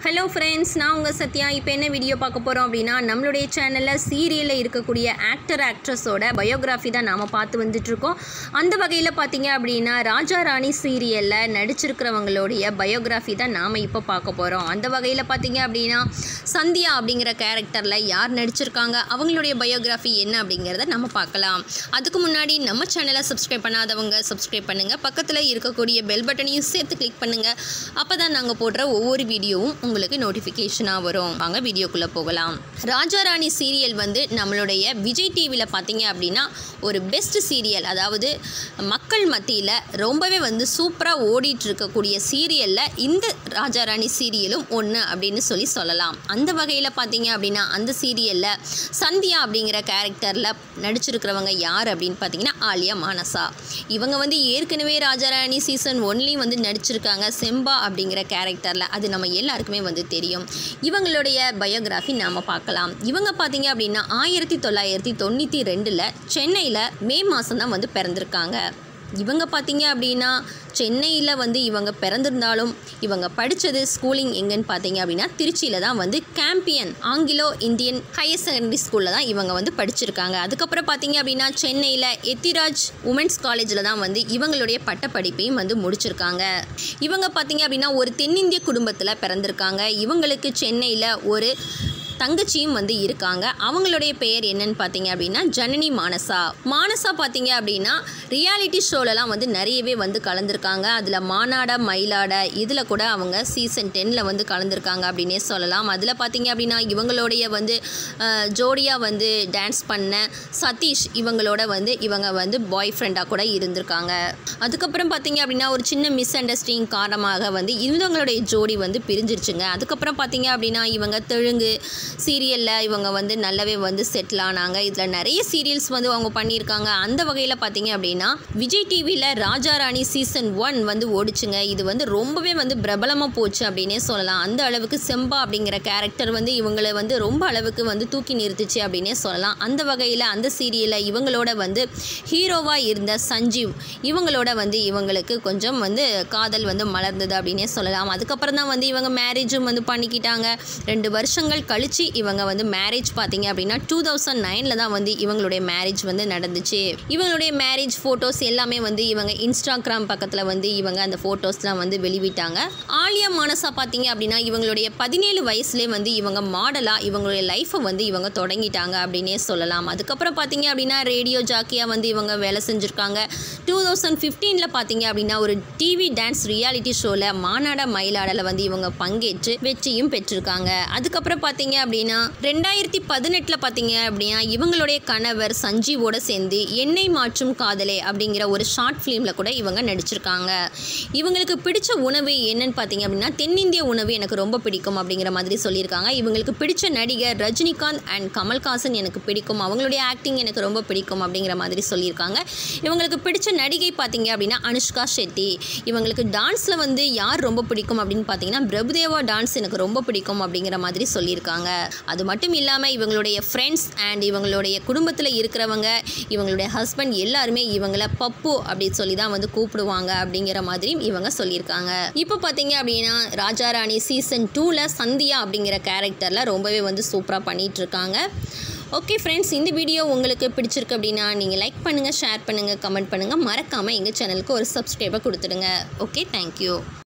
hello friends நான் உங்கள் சத்யா இப்போ என்ன வீடியோ பார்க்க போகிறோம் அப்படின்னா நம்மளுடைய சேனலில் சீரியலில் இருக்கக்கூடிய ஆக்டர் ஆக்ட்ரஸோட பயோகிராஃபி தான் நாம் பார்த்து வந்துட்ருக்கோம் அந்த வகையில் பார்த்தீங்க அப்படின்னா ராஜா ராணி சீரியலில் நடிச்சிருக்கிறவங்களுடைய பயோகிராஃபி தான் நாம் இப்போ பார்க்க போகிறோம் அந்த வகையில் பார்த்தீங்க அப்படின்னா சந்தியா அப்படிங்கிற கேரக்டரில் யார் நடிச்சிருக்காங்க அவங்களுடைய பயோகிராஃபி என்ன அப்படிங்கிறத நம்ம பார்க்கலாம் அதுக்கு முன்னாடி நம்ம சேனலை சப்ஸ்கிரைப் பண்ணாதவங்க சப்ஸ்கிரைப் பண்ணுங்கள் பக்கத்தில் இருக்கக்கூடிய பெல் பட்டனையும் சேர்த்து கிளிக் பண்ணுங்கள் அப்போ தான் நாங்கள் போடுற ஒவ்வொரு வீடியோவும் உங்களுக்கு நோட்டிஃபிகேஷனாக வரும் வாங்க வீடியோக்குள்ளே போகலாம் ராஜா ராணி சீரியல் வந்து நம்மளுடைய விஜய் டிவியில் பார்த்தீங்க அப்படின்னா ஒரு பெஸ்ட் சீரியல் அதாவது மக்கள் மத்தியில் ரொம்பவே வந்து சூப்பராக ஓடிட்டு இருக்கக்கூடிய சீரியலில் இந்த ராஜா ராணி சீரியலும் ஒன்று அப்படின்னு சொல்லி சொல்லலாம் அந்த வகையில் பார்த்தீங்க அப்படின்னா அந்த சீரியலில் சந்தியா அப்படிங்கிற கேரக்டரில் நடிச்சிருக்கிறவங்க யார் அப்படின்னு பார்த்தீங்கன்னா ஆலியா மானசா இவங்க வந்து ஏற்கனவே ராஜாராணி சீசன் ஒன்லேயும் வந்து நடிச்சிருக்காங்க செம்பா அப்படிங்கிற கேரக்டரில் அது நம்ம எல்லாருக்குமே வந்து தெரியும் இவங்களுடைய பயோகிராஃபி நாம் பார்க்கலாம் இவங்க பார்த்தீங்க அப்படின்னா ஆயிரத்தி தொள்ளாயிரத்தி தொண்ணூற்றி ரெண்டில் சென்னையில் மே மாதம் தான் வந்து பிறந்திருக்காங்க இவங்க பார்த்தீங்க அப்படின்னா சென்னையில் வந்து இவங்க பிறந்திருந்தாலும் இவங்க படித்தது ஸ்கூலிங் எங்கன்னு பார்த்தீங்க அப்படின்னா திருச்சியில் தான் வந்து Campion Anglo Indian higher secondary ஸ்கூலில் தான் இவங்க வந்து படிச்சிருக்காங்க அதுக்கப்புறம் பார்த்தீங்க அப்படின்னா சென்னையில் எத்திராஜ் உமன்ஸ் காலேஜில் தான் வந்து இவங்களுடைய பட்டப்படிப்பையும் வந்து முடிச்சிருக்காங்க இவங்க பார்த்தீங்க அப்படின்னா ஒரு தென்னிந்திய குடும்பத்தில் பிறந்திருக்காங்க இவங்களுக்கு சென்னையில் ஒரு தங்கச்சியும் வந்து இருக்காங்க அவங்களுடைய பெயர் என்னன்னு பார்த்தீங்க அப்படின்னா ஜனனி மானசா மானசா பார்த்தீங்க அப்படின்னா ரியாலிட்டி ஷோலலாம் வந்து நிறையவே வந்து கலந்துருக்காங்க அதில் மானாட மயிலாட இதில் கூட அவங்க சீசன் டென்னில் வந்து கலந்துருக்காங்க அப்படின்னே சொல்லலாம் அதில் பார்த்தீங்க அப்படின்னா இவங்களுடைய வந்து ஜோடியாக வந்து டான்ஸ் பண்ண சதீஷ் இவங்களோட வந்து இவங்க வந்து பாய் ஃப்ரெண்டாக கூட இருந்திருக்காங்க அதுக்கப்புறம் பார்த்தீங்க அப்படின்னா ஒரு சின்ன மிஸ் அண்டர்ஸ்டாண்டிங் காரணமாக வந்து இவங்களுடைய ஜோடி வந்து பிரிஞ்சிருச்சுங்க அதுக்கப்புறம் பார்த்தீங்க அப்படின்னா இவங்க தெலுங்கு சீரியலில் இவங்க வந்து நல்லாவே வந்து செட்டில் ஆனாங்க இதில் நிறைய சீரியல்ஸ் வந்து அவங்க பண்ணியிருக்காங்க அந்த வகையில் பார்த்தீங்க அப்படின்னா விஜய் டிவியில் ராஜா ராணி சீசன் ஒன் வந்து ஓடிச்சுங்க இது வந்து ரொம்பவே வந்து பிரபலமாக போச்சு அப்படின்னே சொல்லலாம் அந்த அளவுக்கு செம்பா அப்படிங்கிற கேரக்டர் வந்து இவங்களை வந்து ரொம்ப அளவுக்கு வந்து தூக்கி நிறுத்துச்சு அப்படின்னே சொல்லலாம் அந்த வகையில் அந்த சீரியலில் இவங்களோட வந்து ஹீரோவாக இருந்த சஞ்சீவ் இவங்களோட வந்து இவங்களுக்கு கொஞ்சம் வந்து காதல் வந்து மலர்ந்தது அப்படின்னே சொல்லலாம் அதுக்கப்புறம் தான் வந்து இவங்க மேரேஜும் வந்து பண்ணிக்கிட்டாங்க ரெண்டு வருஷங்கள் கழிச்சு இவங்க வந்து மேரேஜ் பார்த்தீங்க அப்படின்னா டூ தௌசண்ட் நைனில் தான் வந்து இவங்களுடைய மேரேஜ் வந்து நடந்துச்சு இவங்களுடைய மேரேஜ் ஃபோட்டோஸ் எல்லாமே வந்து இவங்க இன்ஸ்டாகிராம் பக்கத்தில் வந்து இவங்க அந்த ஃபோட்டோஸ்லாம் வந்து வெளிவிட்டாங்க ஆலியா மானசா பார்த்தீங்க அப்படின்னா இவங்களுடைய பதினேழு வயசுலேயே வந்து இவங்க மாடலாக இவங்களுடைய லைஃப்பை வந்து இவங்க தொடங்கிட்டாங்க அப்படின்னே சொல்லலாம் அதுக்கப்புறம் பார்த்தீங்க அப்படின்னா ரேடியோ ஜாக்கியாக வந்து இவங்க வேலை செஞ்சுருக்காங்க டூ தௌசண்ட் ஃபிஃப்டீனில் பார்த்தீங்க அப்படின்னா ஒரு டிவி டான்ஸ் ரியாலிட்டி ஷோவில் மாநாட மயிலாடல வந்து இவங்க பங்கேற்று வெற்றியும் பெற்றிருக்காங்க அதுக்கப்புறம் பார்த்தீங்க அப்படின்னா ரெண்டாயிரத்தி பதினெட்டில் பார்த்தீங்க அப்படின்னா இவங்களுடைய கணவர் சஞ்சீவோட சேர்ந்து எண்ணெய் மாற்றும் காதலே அப்படிங்கிற ஒரு ஷார்ட் ஃபிலிமில் கூட இவங்க நடிச்சிருக்காங்க இவங்களுக்கு பிடிச்ச உணவு என்னன்னு பார்த்தீங்க அப்படின்னா தென்னிந்திய உணவு எனக்கு ரொம்ப பிடிக்கும் அப்படிங்கிற மாதிரி சொல்லியிருக்காங்க இவங்களுக்கு பிடிச்ச நடிகர் ரஜினிகாந்த் அண்ட் கமல்ஹாசன் எனக்கு பிடிக்கும் அவங்களுடைய ஆக்டிங் எனக்கு ரொம்ப பிடிக்கும் அப்படிங்கிற மாதிரி சொல்லியிருக்காங்க இவங்களுக்கு பிடிச்ச நடிகை பார்த்தீங்க அப்படின்னா அனுஷ்கா ஷெட்டி இவங்களுக்கு டான்ஸில் வந்து யார் ரொம்ப பிடிக்கும் அப்படின்னு பார்த்தீங்கன்னா பிரபுதேவா டான்ஸ் எனக்கு ரொம்ப பிடிக்கும் அப்படிங்கிற மாதிரி சொல்லியிருக்காங்க அது மட்டும் இல்லாமல் இவங்களுடைய ஃப்ரெண்ட்ஸ் அண்ட் இவங்களுடைய குடும்பத்தில் இருக்கிறவங்க இவங்களுடைய ஹஸ்பண்ட் எல்லாருமே இவங்களை பப்பு அப்படின்னு சொல்லி தான் வந்து கூப்பிடுவாங்க அப்படிங்கிற மாதிரி இவங்க சொல்லியிருக்காங்க இப்போ பார்த்தீங்க அப்படின்னா ராஜா ராணி சீசன் டூவில் சந்தியா அப்படிங்கிற கேரக்டரில் ரொம்பவே வந்து சூப்பராக பண்ணிகிட்டு இருக்காங்க ஓகே ஃப்ரெண்ட்ஸ் இந்த வீடியோ உங்களுக்கு பிடிச்சிருக்கு அப்படின்னா நீங்கள் லைக் பண்ணுங்கள் ஷேர் பண்ணுங்கள் கமெண்ட் பண்ணுங்கள் மறக்காமல் எங்கள் சேனலுக்கு ஒரு சப்ஸ்கிரைபர் கொடுத்துடுங்க ஓகே தேங்க்யூ